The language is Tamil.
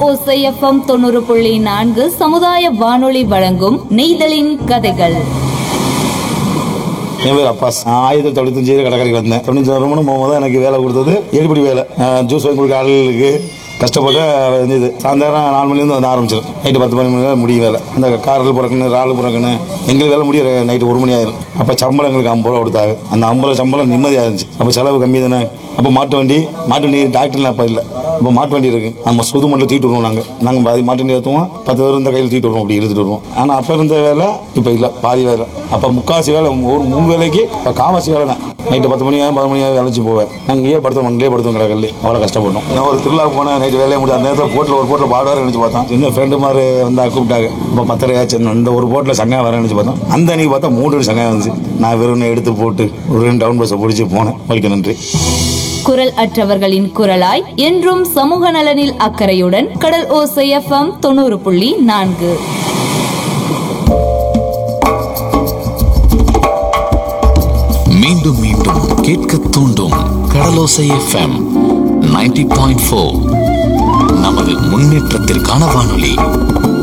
ஓசைஎஃப்எம் தொண்ணூறு புள்ளி நான்கு சமுதாய வானொலி வழங்கும் நெய்தலின் கதைகள் என் பேர் அப்பாஸ் நான் ஆயிரத்தி தொண்ணூத்தஞ்சு கடற்கரைக்கு வந்தேன் தொண்ணூற்றி ஆறு மணி போகும்போது எனக்கு வேலை கொடுத்தது எடுபடி வேலை அஹ் ஜூஸ் வாங்கி கொடுக்க ஆளுகளுக்கு கஷ்டப்பட்டு இது சாயந்தரம் நாலு மணிலேருந்து வந்து ஆரம்பிச்சிடும் நைட்டு பத்து மணி மணி முடிய வேலை அந்த காரில் பிறக்கணும் ரால் பிறக்கணும் எங்களுக்கு வேலை முடிய நைட்டு ஒரு மணி ஆயிரும் அப்போ சம்பளம் எங்களுக்கு ஐம்பது ரூபா கொடுத்தாங்க அந்த ஐம்பது ரூபா சம்பளம் நிம்மதியாக இருந்துச்சு அப்போ செலவு கம்மி தானே அப்போ மாட்டு வண்டி மாட்டு வண்டி டாக்டர்லாம் அப்போ இல்லை இப்போ மாட்டு வண்டி இருக்கு நம்ம சுது மண்ணில் தூக்கிட்டு வருவோம் நாங்கள் நாங்கள் பாதி மாட்டு வண்டி ஏற்றுவோம் பத்து பேர் இந்த கையில் தூக்கிட்டு வருவோம் அப்படி எடுத்துட்டு வருவோம் ஆனால் அப்போ இருந்த வேலை இப்போ இல்லை பாதி வேலை அப்போ முக்காசி வேலை ஒரு மூணு வேலைக்கு இப்போ காவாசி வேலை தான் நைட்டு பத்து மணி ஆகும் பதினொரு மணி ஆகும் வேலைச்சு போவேன் நாங்கள் இங்கேயே படுத்தோம் மண்ணிலே படுத்தோம் கடற்கல்லே அவ்வளோ கஷ்டப்பட்டோம் நான் ஒரு திருவிழா போனேன் நைட்டு வேலையை முடியாது அந்த நேரத்தில் போட்டில் ஒரு போட்டில் பாடுவார் நினச்சி பார்த்தோம் சின்ன ஃப்ரெண்டு மாதிரி வந்தா கூப்பிட்டாங்க இப்போ பத்தரை ஆச்சு இந்த ஒரு போட்டில் சங்கம் வர நினச்சி பார்த்தோம் அந்த அன்னைக்கு பார்த்தா மூணு அடி சங்கம் வந்துச்சு நான் வெறும் எடுத்து போட்டு ஒரு ரெண்டு டவுன் பஸ்ஸை பிடிச்சி போனேன் வலிக்க நன்றி குரல் அற்றவர்களின் குரலாய் என்றும் சமூக நலனில் அக்கறையுடன் கடல் ஓசை எஃப்எம் தொண்ணூறு புள்ளி நான்கு மீண்டும் மீண்டும் கேட்க தூண்டும் கடலோசை எஃப்எம் 90.4 பாயிண்ட் நமது முன்னேற்றத்திற்கான வானொலி